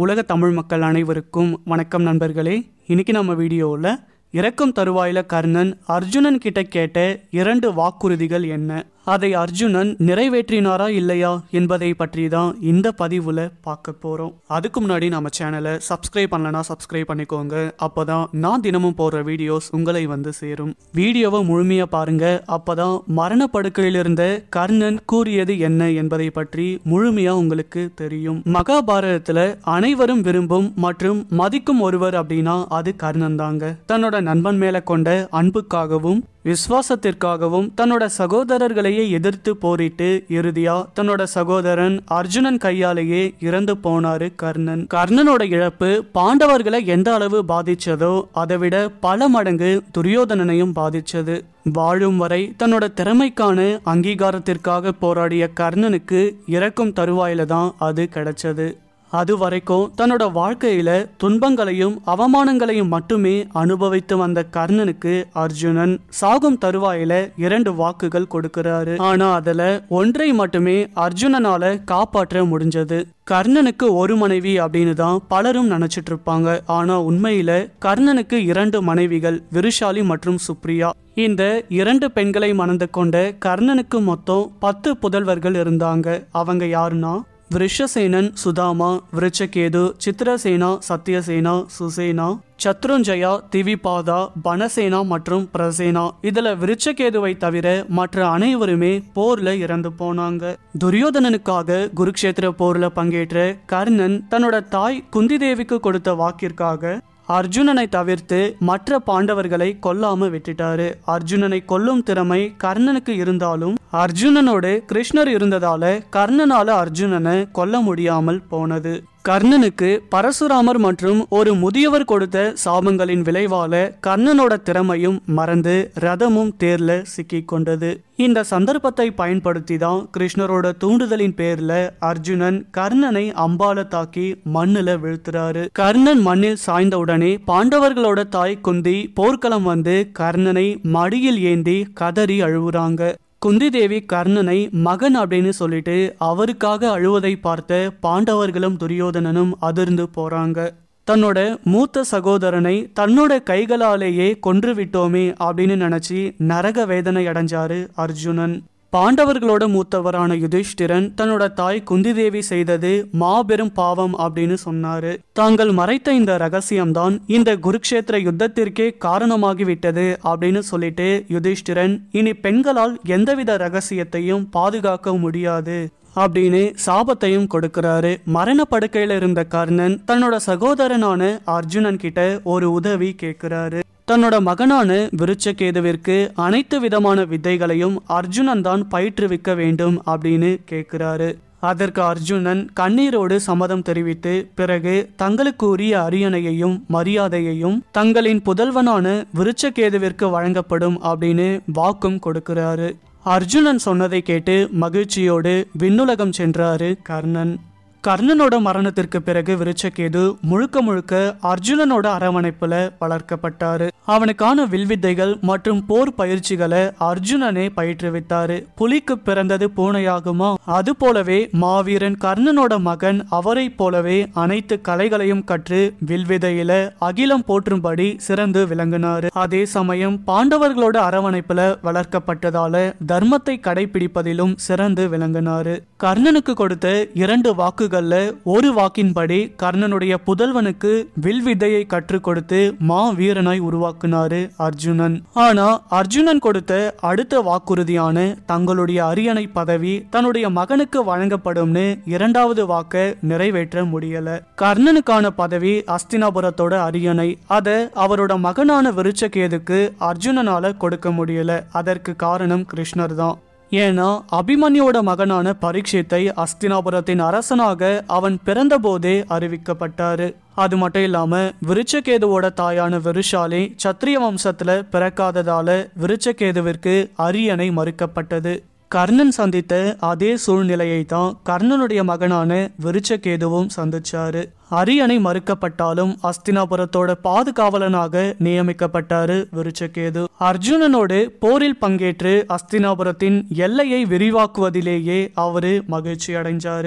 உலக தமிழ் மக்கள் அனைவருக்கும் வணக்கம் நண்பர்களே இன்னைக்கு நம்ம வீடியோவில் இறக்கும் தருவாயில கர்ணன் அர்ஜுனன் கிட்ட கேட்ட இரண்டு வாக்குறுதிகள் என்ன அதை அர்ஜுனன் நிறைவேற்றினாரா இல்லையா என்பதை பற்றி தான் இந்த பதிவில் பார்க்க போகிறோம் அதுக்கு முன்னாடி நம்ம சேனலை சப்ஸ்கிரைப் பண்ணலனா சப்ஸ்கிரைப் பண்ணிக்கோங்க அப்போதான் நான் தினமும் போடுற வீடியோஸ் உங்களை வந்து சேரும் வீடியோவை முழுமையாக பாருங்க அப்போதான் மரணப்படுக்கையில் இருந்த கர்ணன் கூறியது என்ன என்பதை பற்றி முழுமையாக உங்களுக்கு தெரியும் மகாபாரதத்தில் அனைவரும் விரும்பும் மற்றும் மதிக்கும் ஒருவர் அப்படின்னா அது கர்ணன் தாங்க தன்னோட நண்பன் மேல கொண்ட அன்புக்காகவும் விசுவாசத்திற்காகவும் தன்னோட சகோதரர்களையே எதிர்த்து போரிட்டு இறுதியா தன்னோட சகோதரன் அர்ஜுனன் கையாலேயே இறந்து போனாரு கர்ணன் கர்ணனோட இழப்பு பாண்டவர்களை எந்த அளவு பாதிச்சதோ அதை விட பல மடங்கு துரியோதனனையும் பாதிச்சது வாழும் வரை தன்னோட திறமைக்கான அங்கீகாரத்திற்காக போராடிய கர்ணனுக்கு இறக்கும் தருவாயில தான் அது கிடைச்சது அது வரைக்கும் தன்னோட வாழ்க்கையில துன்பங்களையும் அவமானங்களையும் மட்டுமே அனுபவித்து வந்த கர்ணனுக்கு அர்ஜுனன் சாகும் தருவாயில இரண்டு வாக்குகள் கொடுக்கிறாரு ஆனா அதுல ஒன்றை மட்டுமே அர்ஜுனனால காப்பாற்ற முடிஞ்சது கர்ணனுக்கு ஒரு மனைவி அப்படின்னு தான் பலரும் நினைச்சிட்டு இருப்பாங்க ஆனா உண்மையில கர்ணனுக்கு இரண்டு மனைவிகள் விருஷாலி மற்றும் சுப்ரியா இந்த இரண்டு பெண்களை மணந்து கொண்ட கர்ணனுக்கு மொத்தம் பத்து புதல்வர்கள் இருந்தாங்க அவங்க யாருன்னா விருஷசேனன் சுதாமா விருச்சகேது சித்திரசேனா சத்யசேனா சுசேனா சத்ருஞ்சயா திவிபாதா பனசேனா மற்றும் பிரசேனா இதுல விருச்சகேதுவை தவிர மற்ற அனைவருமே போர்ல இறந்து போனாங்க துரியோதனனுக்காக குருக்ஷேத்திர போர்ல பங்கேற்ற கர்ணன் தன்னோட தாய் குந்தி தேவிக்கு கொடுத்த வாக்கிற்காக அர்ஜுனனை தவிர்த்து மற்ற பாண்டவர்களை கொல்லாம விட்டுட்டாரு அர்ஜுனனை கொல்லும் திறமை கர்ணனுக்கு இருந்தாலும் அர்ஜுனனோடு கிருஷ்ணர் இருந்ததால கர்ணனால அர்ஜுனனை கொல்ல முடியாமல் போனது கர்ணனுக்கு பரசுராமர் மற்றும் ஒரு முதியவர் கொடுத்த சாபங்களின் விளைவால கர்ணனோட திறமையும் மறந்து ரதமும் தேர்ல சிக்கிக் கொண்டது இந்த சந்தர்ப்பத்தை பயன்படுத்தி தான் கிருஷ்ணரோட தூண்டுதலின் பேர்ல அர்ஜுனன் கர்ணனை அம்பால தாக்கி மண்ணுல வீழ்த்துறாரு கர்ணன் மண்ணில் சாய்ந்த உடனே பாண்டவர்களோட தாய் குந்தி போர்க்களம் வந்து கர்ணனை மடியில் ஏந்தி கதறி அழுவுறாங்க குந்தி தேவி கர்ணனை மகன் அப்படின்னு சொல்லிட்டு அவருக்காக அழுவதை பார்த்த பாண்டவர்களும் துரியோதனனும் அதிர்ந்து போறாங்க தன்னோட மூத்த சகோதரனை தன்னோட கைகளாலேயே கொன்று விட்டோமே அப்படின்னு நினைச்சு நரக வேதனை அடைஞ்சாரு அர்ஜுனன் பாண்டவர்களோட மூத்தவரான யுதிஷ்டிரன் தன்னோட தாய் குந்தி தேவி செய்தது மாபெரும் பாவம் அப்படின்னு சொன்னாரு தாங்கள் மறைத்த இந்த ரகசியம்தான் இந்த குருக்ஷேத்திர யுத்தத்திற்கே காரணமாகிவிட்டது அப்படின்னு சொல்லிட்டு யுதிஷ்டிரன் இனி பெண்களால் எந்தவித ரகசியத்தையும் பாதுகாக்க முடியாது அப்படின்னு சாபத்தையும் கொடுக்கிறாரு மரண படுக்கையில இருந்த கர்ணன் தன்னோட சகோதரனான அர்ஜுனன் கிட்ட ஒரு உதவி கேட்கிறாரு தன்னோட மகனான விருச்சகேதுவிற்கு அனைத்து விதமான வித்தைகளையும் அர்ஜுனன் தான் பயிற்றுவிக்க வேண்டும் அப்படின்னு கேட்கிறாரு அதற்கு அர்ஜுனன் கண்ணீரோடு சம்மதம் தெரிவித்து பிறகு தங்களுக்கு உரிய அரியணையையும் மரியாதையையும் தங்களின் புதல்வனான விருச்சகேதுவிற்கு வழங்கப்படும் அப்படின்னு வாக்கும் கொடுக்கிறாரு அர்ஜுனன் சொன்னதை கேட்டு மகிழ்ச்சியோடு விண்ணுலகம் சென்றாரு கர்ணன் கர்ணனோட மரணத்திற்கு பிறகு விருச்சகேது முழுக்க முழுக்க அர்ஜுனனோட அரவணைப்புல வளர்க்கப்பட்டாரு அவனுக்கான வில்வித்தைகள் மற்றும் போர் பயிற்சிகளை அர்ஜுனனே பயிற்றுவித்தாரு புலிக்கு பிறந்தது பூனையாகுமா அது போலவே மாவீரன் கர்ணனோட மகன் அவரை போலவே அனைத்து கலைகளையும் கற்று வில்விதையில அகிலம் போற்றும்படி சிறந்து விளங்கினாரு அதே சமயம் பாண்டவர்களோட அரவணைப்புல வளர்க்கப்பட்டதால தர்மத்தை கடைபிடிப்பதிலும் சிறந்து விளங்கினாரு கர்ணனுக்கு கொடுத்த இரண்டு வாக்கு வாக்குகள்ல ஒரு வாக்கின்படி கர்ணனுடைய புதல்வனுக்கு வில் வித்தையை கற்றுக் கொடுத்து மா வீரனாய் உருவாக்குனாரு அர்ஜுனன் ஆனா அர்ஜுனன் கொடுத்த அடுத்த வாக்குறுதியான தங்களுடைய அரியணை பதவி தன்னுடைய மகனுக்கு வழங்கப்படும்னு இரண்டாவது வாக்க நிறைவேற்ற முடியல கர்ணனுக்கான பதவி அஸ்தினாபுரத்தோட அரியணை அத அவரோட மகனான விருச்சகேதுக்கு அர்ஜுனனால கொடுக்க முடியல அதற்கு காரணம் கிருஷ்ணர் தான் ஏன்னா அபிமன்யோட மகனான பரீட்சித்தை அஸ்தினாபுரத்தின் அரசனாக அவன் பிறந்தபோதே அறிவிக்கப்பட்டாரு அது மட்டும் இல்லாம விருச்சகேதுவோட தாயான விருஷாலி சத்திரிய வம்சத்துல பிறக்காததால விருச்சகேதுவிற்கு அரியணை மறுக்கப்பட்டது கர்ணன் சந்தித்த அதே சூழ்நிலையை தான் கர்ணனுடைய மகனான விருச்சகேதுவும் சந்திச்சாரு அரியணை மறுக்கப்பட்டாலும் அஸ்தினாபுரத்தோட பாதுகாவலனாக நியமிக்கப்பட்டாரு விருச்சகேது அர்ஜுனனோடு போரில் பங்கேற்று அஸ்தினாபுரத்தின் எல்லையை விரிவாக்குவதிலேயே அவரு மகிழ்ச்சி அடைஞ்சாரு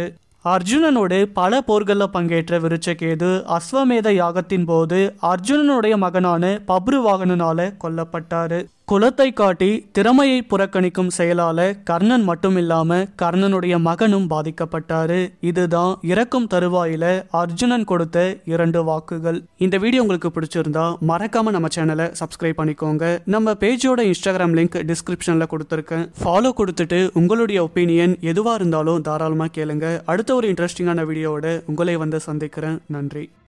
அர்ஜுனனோடு பல போர்களில் பங்கேற்ற விருச்சகேது அஸ்வமேத யாகத்தின் போது அர்ஜுனனுடைய மகனான பப்ருவாகனனால கொல்லப்பட்டாரு குலத்தை காட்டி திறமையை புறக்கணிக்கும் செயலால கர்ணன் மட்டும் இல்லாம கர்ணனுடைய மகனும் பாதிக்கப்பட்டாரு இதுதான் இறக்கும் தருவாயில அர்ஜுனன் கொடுத்த இரண்டு வாக்குகள் இந்த வீடியோ உங்களுக்கு பிடிச்சிருந்தா மறக்காம நம்ம சேனலை சப்ஸ்கிரைப் பண்ணிக்கோங்க நம்ம பேஜோட இன்ஸ்டாகிராம் லிங்க் டிஸ்கிரிப்ஷன்ல கொடுத்துருக்கேன் ஃபாலோ கொடுத்துட்டு உங்களுடைய ஒப்பீனியன் எதுவா இருந்தாலும் தாராளமா கேளுங்க அடுத்த ஒரு இன்ட்ரெஸ்டிங்கான வீடியோவோட உங்களை வந்து சந்திக்கிறேன் நன்றி